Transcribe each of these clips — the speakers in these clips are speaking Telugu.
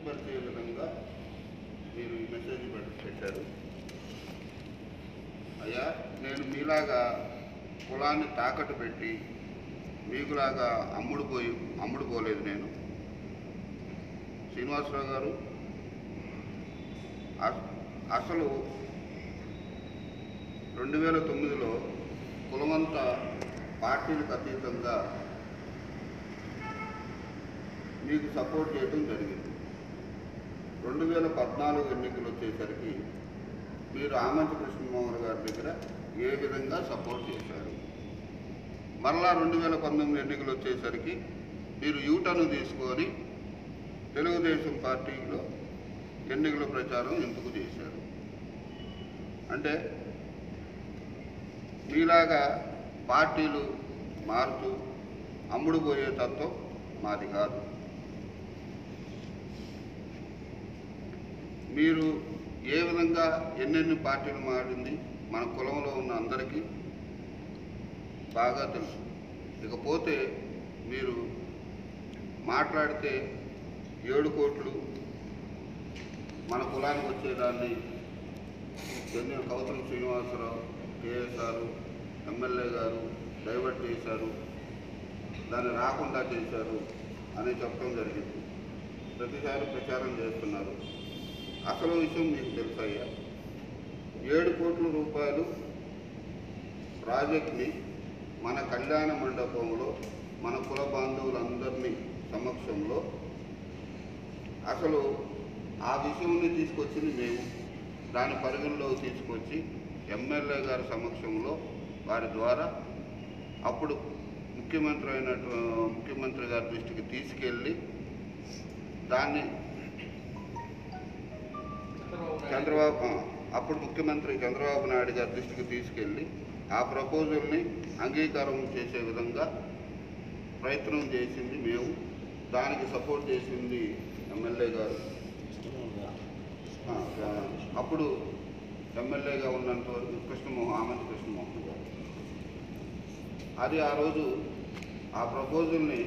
తృప్తిపరిచే విధంగా మీరు ఈ మెసేజ్ పెట్- పెట్టారు అయ్యా నేను మీలాగా కులాన్ని తాకట్టు పెట్టి మీకులాగా అమ్ముడు పోయి అమ్ముడు పోలేదు నేను శ్రీనివాసరావు గారు అస- అసలు రెండు వేల తొమ్మిదిలో కులమంతా పార్టీలకు అతీతంగా మీకు సపోర్ట్ చేయడం జరిగింది రెండు వేల పద్నాలుగు ఎన్నికలు వచ్చేసరికి మీరు ఆమంచి కృష్ణమోహన్ గారి దగ్గర ఏ విధంగా సపోర్ట్ చేశారు మరలా రెండు వేల పంతొమ్మిది ఎన్నికలు వచ్చేసరికి మీరు యూటర్న్ తీసుకొని తెలుగుదేశం పార్టీలో ఎన్నికల ప్రచారం ఎందుకు చేశారు అంటే మీలాగా పార్టీలు మారుతూ అమ్ముడు పోయే తత్వం మాది కాదు మీరు ఏ విధంగా ఎన్నెన్ని పార్టీలు మారింది మన కులంలో ఉన్న అందరికీ బాగా తెలుసు ఇకపోతే మీరు మాట్లాడితే ఏడు కోట్లు మన కులానికి వచ్చేదాన్ని చెందిన కౌతల శ్రీనివాసరావు కేఎస్ఆర్ ఎమ్మెల్యే గారు డైవర్ట్ చేశారు దాన్ని రాకుండా చేశారు అని చెప్పడం జరిగింది ప్రతిసారి ప్రచారం చేస్తున్నారు అసలు విషయం మీకు తెలుసయ్యా ఏడు కోట్ల రూపాయలు ప్రాజెక్ట్ని మన కళ్యాణ మండపంలో మన కుల బాంధవులందరినీ సమక్షంలో అసలు ఆ విషయంని తీసుకొచ్చింది మేము దాని పరిగణలోకి తీసుకొచ్చి ఎమ్మెల్యే గారి సమక్షంలో వారి ద్వారా అప్పుడు ముఖ్యమంత్రి అయినట్టు ముఖ్యమంత్రి గారి దృష్టికి తీసుకెళ్ళి దాన్ని చంద్రబాబు ఆ, అప్పుడు ముఖ్యమంత్రి చంద్రబాబు నాయుడు గారి దృష్టికి తీసుకెళ్ళి ఆ ప్రపోజల్ని అంగీకారం చేసే విధంగా ప్రయత్నం చేసింది మేము దానికి సపోర్ట్ చేసింది ఎమ్మెల్యే గారు ఆ, ఆ, అప్పుడు ఎమ్మెల్యేగా ఉన్నంత వరకు కృష్ణమోహన్ ఆమంతి కృష్ణమోహన్ గారు అది ఆ రోజు ఆ ప్రపోజల్ని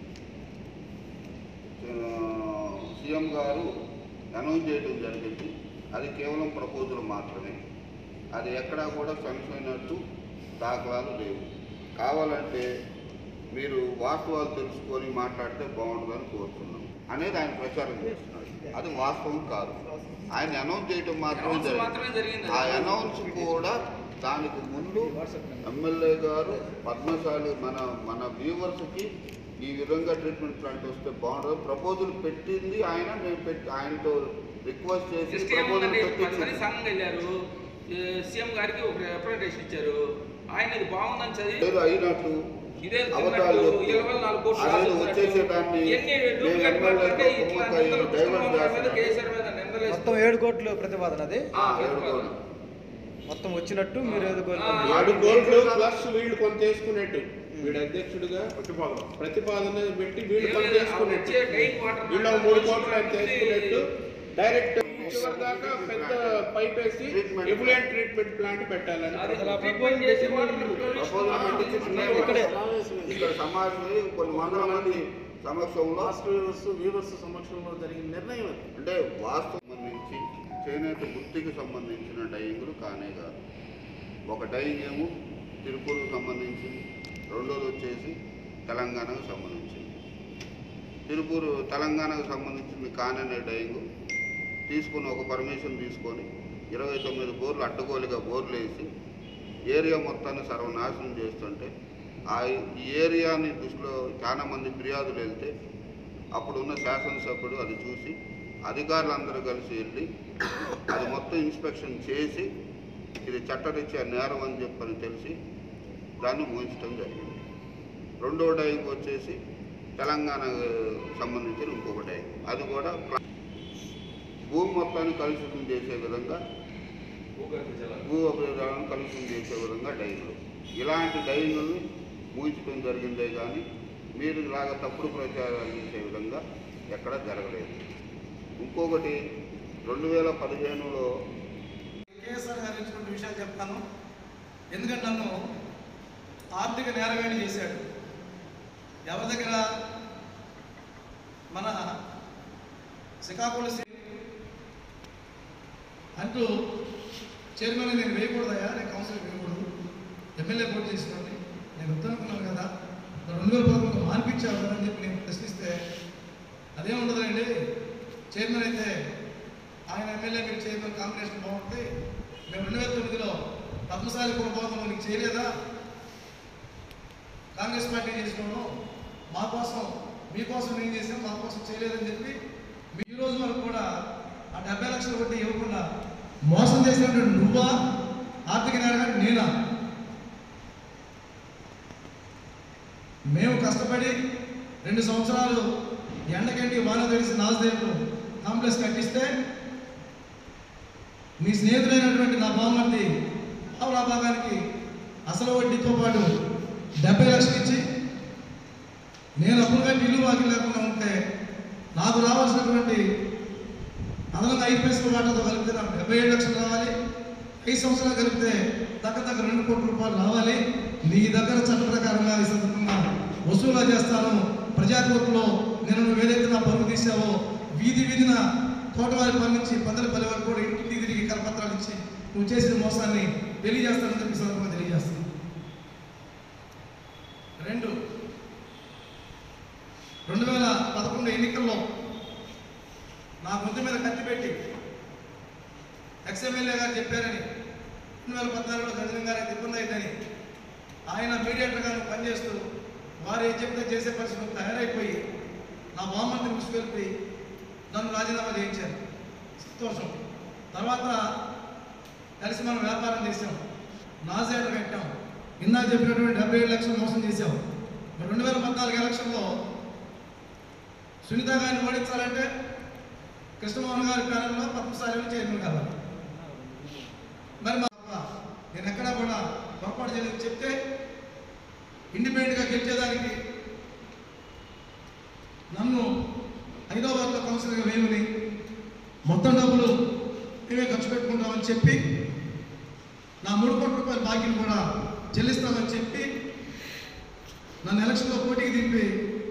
సీఎం గారు అనౌన్స్ చేయడం జరిగింది అది కేవలం ప్రపోజల్ మాత్రమే అది ఎక్కడా కూడా చనిపోయినట్టు దాఖలాలు లేవు కావాలంటే మీరు వాస్తవాలు తెలుసుకొని మాట్లాడితే బాగుంటుందని కోరుతున్నాం అనేది ఆయన ప్రచారం చేస్తున్నాడు అది వాస్తవం కాదు ఆయన అనౌన్స్ చేయడం మాత్రమే Announce మాత్రమే జరిగింది జరిగింది. ఆ అనౌన్స్ కూడా దానికి ముందు ఎమ్మెల్యే గారు పద్మశాలి మన మన వ్యూవర్స్కి ఈ విధంగా ట్రీట్మెంట్ ప్లాంట్ వస్తే బాగుంటుంది ప్రపోజల్ పెట్టింది ఆయన మేము పెట్టి ఆయనతో రిక్వెస్ట్ చేసి జస్ట్ ప్రపోజల్ ఏముందండి పది మంది పెట్టించింది సంఘం వెళ్ళారు ఏ, సీఎం గారికి ఒక రిప్రజెంటేషన్ ఇచ్చారు ఆయన ఇది బాగుందని చదివి ఏదో అయినట్టు ఇదే అబద్ధాలు తిన్నట్టు చెప్పి ఇరవై నాలుగు కోట్లు అదేదో రాసేసినట్టు వచ్చేసేదాన్ని ఇవన్నీ మేము డూప్లికేట్ ఎమ్మెల్యేతో మాట్లాడితే ఇట్లా కుమ్మక్కాయి నిందలు డైవర్ట్ కృష్ణమోహన్ గారి మీద చేస్తున్నారు. కేసీఆర్ మీద నిందలు మొత్తం ఏడు కోట్లు ప్రతిపాదన అది ఆ, ఏడు కోట్లు. మొత్తం వచ్చినట్టు మీరు ఏదో కోట్లు ఆ, ఏడు కోట్లు ప్లస్ వీళ్ళు కొంత వేసుకున్నట్టు వీడు అధ్యక్షుడిగా ప్రతిపాదన ప్రతిపాదన పెట్టి వీళ్ళు కొంత ఏమైనా వేసుకున్నట్టు వచ్చే డ్రైన్ వాటర్ వీళ్ళు ఒక మూడు కోట్లు అంత వేసుకున్నట్టు డైరెక్ట్ చివరి దాకా పెద్ద పైప్ వేసి Treatment. ఎఫ్లూయెంట్ ట్రీట్మెంట్ ప్లాంట్ పెట్టాలని అది అసలు ఆ ట్రీట్మెంట్ proposal చేసి చేసింది వాటర్ వీళ్ళు. ప్రపోజల్ ఆ, పెట్టించి ఇక్కడే. ఇక్కడ సమాజంలో కొన్ని వందల మంది సమక్షంలో మాస్టర్స్ వీవర్స్ సమక్షంలో జరిగిన నిర్ణయం అది అంటే వాస్తు సంబంధించి చేనేత వృత్తికి సంబంధించిన డైయింగ్లు కానే కాదు ఒక డైయింగ్ ఏమో తిరుపూరుకు సంబంధించి రెండోది వచ్చేసి తెలంగాణకు సంబంధించింది తిరుపూరు తెలంగాణకు సంబంధించింది కాననే డైయింగ్ తీసుకుని ఒక పర్మిషన్ తీసుకొని ఇరవై తొమ్మిది బోర్లు అడ్డగోలుగా బోర్లు వేసి ఏరియా మొత్తాన్ని సర్వనాశనం చేస్తుంటే ఆ ఈ ఏరియాని దృష్టిలో చాలా మంది ఫిర్యాదులు వెళ్తే అప్పుడున్న శాసనసభ్యుడు అది చూసి అధికారులందరూ కలిసి వెళ్ళి అది మొత్తం ఇన్స్పెక్షన్ చేసి ఇది చట్టరీత్యా నేరం అని చెప్పని తెలిసి దాన్ని మూయించడం జరిగింది రెండో డైకి వచ్చేసి తెలంగాణ సంబంధించిన ఇంకొక డై అది కూడా ప్లా- భూమి మొత్తాన్ని కలుషితం చేసే విధంగా భూ ఉపయోగాలను కలుషితం చేసే విధంగా డైలు ఇలాంటి డైలను మూయించడం జరిగిందే కానీ మీరు ఇలాగ తప్పుడు ప్రచారాలు చేసే విధంగా ఎక్కడ జరగలేదు ఇంకొకటి రెండు వేల పదిహేనులో కేఎస్ఆర్ గారు ఎంచుకున్న విషయాలు చెప్తాను ఎందుకంటే నన్ను ఆర్థిక నేరవేణి చేశాడు ఎవరి దగ్గర మన శ్రీకాకుళం శ్రీ- అంటూ చైర్మన్ నేను వేయకూడదయా నేను కౌన్సిల్ వేయకూడదు ఎమ్మెల్యే పోటీ చేసినోడిని నేను వద్దనుకున్నాను కదా రెండు వేల పదకొండు మాన్పించావు కదా అని చెప్పి నేను ప్రశ్నిస్తే అదేం ఉండదండి చైర్మన్ అయితే ఆయన ఎమ్మెల్యే మీరు చైర్మన్ కాంబినేషన్ బాగుంటుంది మేము రెండు వేల తొమ్మిదిలో పద్మశాలి కులబోధం నీకు చేయలేదా కాంగ్రెస్ పార్టీ చేసినాను మా కోసం మీకోసం నేను చేసాం మా కోసం చేయలేదని చెప్పి మీ ఈ రోజు వరకు కూడా ఆ డెబ్బై లక్షల వడ్డీ ఇవ్వకుండా మోసం చేసినటువంటి నువ్వా ఆర్థిక నేరగాడు నేనా మేము కష్టపడి రెండు సంవత్సరాలు ఎండకంటి వాన తెలిసి నాజదేవులు కాంప్లెక్స్ కట్టిస్తే మీ స్నేహితుడైనటువంటి నా బామ్మర్ది పావులా భాగానికి అసలు వడ్డీతో పాటు డెబ్బై లక్షలు ఇచ్చి నేను అప్పుడుగా ఇల్లు వాకి లేకుండా ఉంటే నాకు రావాల్సినటువంటి అదనంగా ఐదు పైసలు వాటాతో కలిపితే నాకు డెబ్బై ఏడు లక్షలు రావాలి ఐదు సంవత్సరాలు కలిపితే దగ్గర దగ్గర రెండు కోట్ల రూపాయలు రావాలి నీ దగ్గర చట్ట ప్రకారంగా ఈ సందర్భంగా వసూలు చేస్తాను ప్రజాకోర్టులో నేను నువ్వు ఏదైతే నా పరుగు తీసావో వీధి వీధిన తోటవారి పని నుంచి పందలపల్లి వరకు కూడా ఇంటికి తిరిగి కరపత్రాలు ఇచ్చి నువ్వు చేసిన మోసాన్ని తెలియజేస్తానని చెప్పి ఈ సందర్భంగా తెలియజేస్తాను రెండు రెండు వేల పదకొండు ఎన్నికల్లో నా గొంతు మీద కత్తి పెట్టి ఎక్స్ఎమ్మెల్యే గారు చెప్పారని రెండు వేల పద్నాలుగులో గజనం గారికి ఇబ్బంది అయిందని ఆయన మీడియేటర్గా పనిచేస్తూ వారు ఏం చెప్తే చేసే పరిస్థితులు తయారైపోయి నా బామ్మని తీసుకెళ్ళి నన్ను రాజీనామా చేయించారు సంతోషం తర్వాత కలిసి మనం వ్యాపారం చేసాం నాజేట కట్టాం ఇందాక చెప్పినటువంటి డెబ్బై ఏడు లక్షలు మోసం చేసాం మరి రెండు వేల పద్నాలుగు ఎలక్షన్లో సునీత గారిని ఓడించాలంటే కృష్ణమోహన్ గారి ప్యానల్లో పద్మశాలిలో చైర్మన్ కావాలి మరి మా అబ్బా, నేను ఎక్కడా కూడా పొరపాటు చేయలేదు చెప్తే ఇండిపెండెంట్గా గెలిచేదానికి నన్ను హైదరాబాద్లో కౌన్సిలర్గా వేయమని మొత్తం డబ్బులు మేమే ఖర్చు పెట్టుకుంటామని చెప్పి నా మూడు కోట్ల రూపాయల బాకీని కూడా చెల్లిస్తామని చెప్పి నన్ను ఎలక్షన్లో పోటీకి దింపి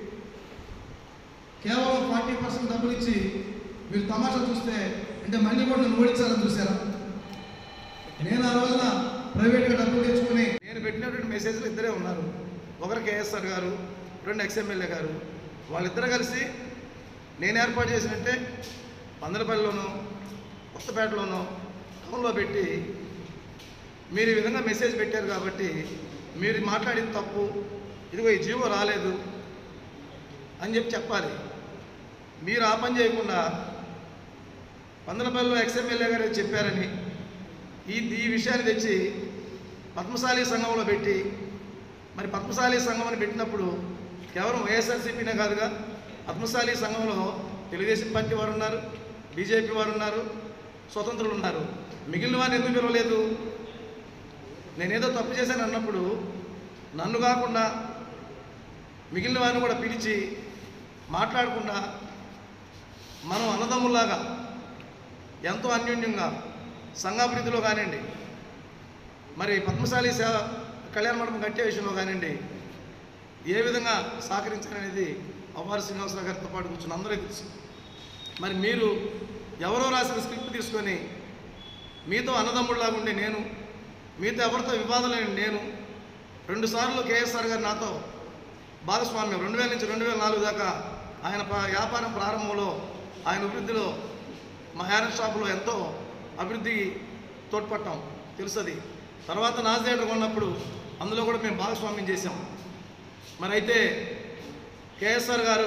కేవలం ఫార్టీ పర్సెంట్ డబ్బులు ఇచ్చి మీరు తమాషా చూస్తే అంటే మళ్ళీ కూడా నన్ను ఓడించాలని చూసారా నేను ఆ రోజున ప్రైవేట్గా డబ్బులు తెచ్చుకొని నేను పెట్టినటువంటి మెసేజ్లు ఇద్దరే ఉన్నారు ఒకరు కేఎస్ఆర్ గారు రెండు ఎక్స్ఎమ్మెల్యే గారు వాళ్ళిద్దరు కలిసి నేను ఏర్పాటు చేసినట్టే పందలపల్లిలోనూ కొత్తపేటలోనూ టౌన్లో పెట్టి మీరు ఈ విధంగా మెసేజ్ పెట్టారు కాబట్టి మీరు మాట్లాడింది తప్పు ఇదిగో ఈ జీవో రాలేదు అని చెప్పి చెప్పాలి మీరు ఆ పని చేయకుండా పందలపల్లిలో ఎక్స్ఎమ్మెల్యే గారు చెప్పారని ఈ ఈ విషయాన్ని తెచ్చి పద్మశాలి సంఘంలో పెట్టి మరి పద్మశాలి సంఘం అని పెట్టినప్పుడు కేవలం వైఎస్ఆర్సీపీనే కాదుగా పద్మశాలి సంఘంలో తెలుగుదేశం పార్టీ వారు ఉన్నారు బీజేపీ వారు ఉన్నారు స్వతంత్రులు ఉన్నారు మిగిలిన వారిని ఎందుకు పిలవలేదు నేనేదో తప్పు చేశాను అన్నప్పుడు నన్ను కాకుండా మిగిలిన వారిని కూడా పిలిచి మాట్లాడకుండా మనం అన్నదమ్ముల్లాగా ఎంతో అన్యోన్యంగా సంఘాభివృద్ధిలో కానివ్వండి మరి పద్మశాలి సేవ కళ్యాణ మండపం కట్టే విషయంలో కానివ్వండి ఏ విధంగా సహకరించాలనేది అవ్వారి శ్రీనివాసరావు గారితో పాటు కూర్చుని అందరికీ తెలుసు మరి మీరు ఎవరో రాసిన స్క్రిప్ట్ తీసుకొని మీతో అన్నదమ్ముడిలాగా ఉండే నేను మీతో ఎవరితో వివాదం లేని నేను రెండుసార్లు కేఎస్ఆర్ గారు నాతో భాగస్వామ్యం రెండు వేల నుంచి రెండు వేల నాలుగు దాకా ఆయన ప- వ్యాపారం ప్రారంభంలో ఆయన అభివృద్ధిలో మా హ్యారెన్ షాపులో ఎంతో అభివృద్ధి తోడ్పట్టాం తెలుసది తర్వాత నాజ్ థియేటర్ కొన్నప్పుడు అందులో కూడా మేము భాగస్వామ్యం చేశాం మరి అయితే కేఎస్ఆర్ గారు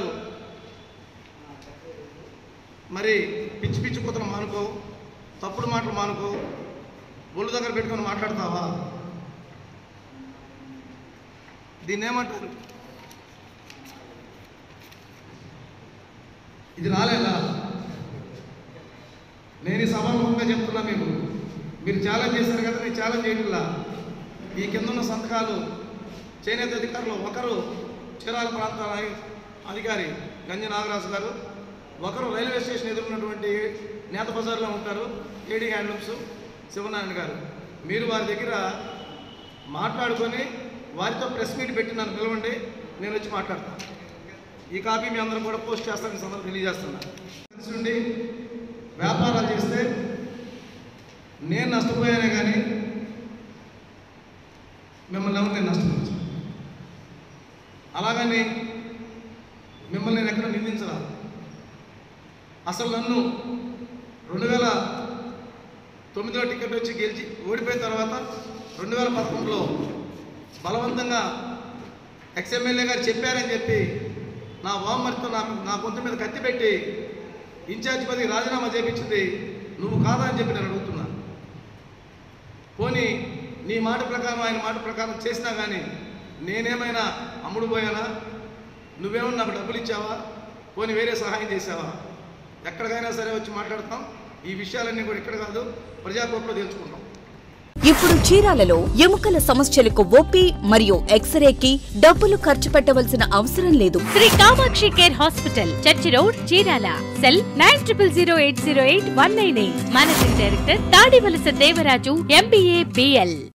మరి పిచ్చి పిచ్చి కూతురు మానుకో తప్పుడు మాటలు మానుకో ఒళ్ళు దగ్గర పెట్టుకొని మాట్లాడతావా దీన్ని ఏమంటారు ఇది రాలేదా నేను ఈ సభాముఖంగా చెప్తున్నా మీకు మీరు ఛాలెంజ్ చేశారు కదా నేను ఛాలెంజ్ చేయట్లా ఈ కింద ఉన్న సంతకాలు చేనేత అధికారులు ఒకరు చీరాల ప్రాంతాల అధికారి గంజి నాగరాజు గారు ఒకరు రైల్వే స్టేషన్ ఎదురున్నటువంటి నేత బజార్లో ఉంటారు ఏడీ హ్యాండ్లూమ్స్ శివనారాయణ గారు మీరు వారి దగ్గర మాట్లాడుకొని వారితో ప్రెస్ మీట్ పెట్టి నన్ను పిలవండి నేను వచ్చి మాట్లాడతాను ఈ కాపీ మీ అందరం కూడా పోస్ట్ చేస్తానని సందర్భం తెలియజేస్తున్నా నుండి వ్యాపారాలు చేస్తే నేను నష్టపోయానే కానీ మిమ్మల్ని ఎవరు నేను నష్టపోవచ్చు అలాగని మిమ్మల్ని నేను ఎక్కడ నిందించరా అసలు నన్ను రెండు వేల తొమ్మిదిలో టికెట్ వచ్చి గెలిచి ఓడిపోయిన తర్వాత రెండు వేల పదకొండులో బలవంతంగా ఎక్స్ఎమ్మెల్యే గారు చెప్పారని చెప్పి నా వామరితో నా నా గొంతు మీద కత్తి పెట్టి ఇన్ఛార్జ్ పదవి రాజీనామా చేయించింది నువ్వు కాదా అని చెప్పి నేను అడుగుతున్నా పోనీ నీ మాట ప్రకారం ఆయన మాట ప్రకారం చేసినా కానీ నేనేమైనా అమ్ముడు పోయానా నువ్వేమన్నా నాకు డబ్బులు ఇచ్చావా పోనీ వేరే సహాయం చేసావా ఎక్కడికైనా సరే వచ్చి మాట్లాడతాం ఈ విషయాలన్నీ కూడా ఇక్కడ కాదు ప్రజాకోర్టులో తెలుసుకుంటాం ఇప్పుడు చీరాలలో ఎముకల సమస్యలకు ఓపీ మరియు ఎక్స్రేకి డబ్బులు ఖర్చు పెట్టవలసిన అవసరం లేదు Sri Kamakshi care hospital church road Chirala cell nine triple zero eight zero eight one nine eight managing director Tadivalasa Devaraju MBA BL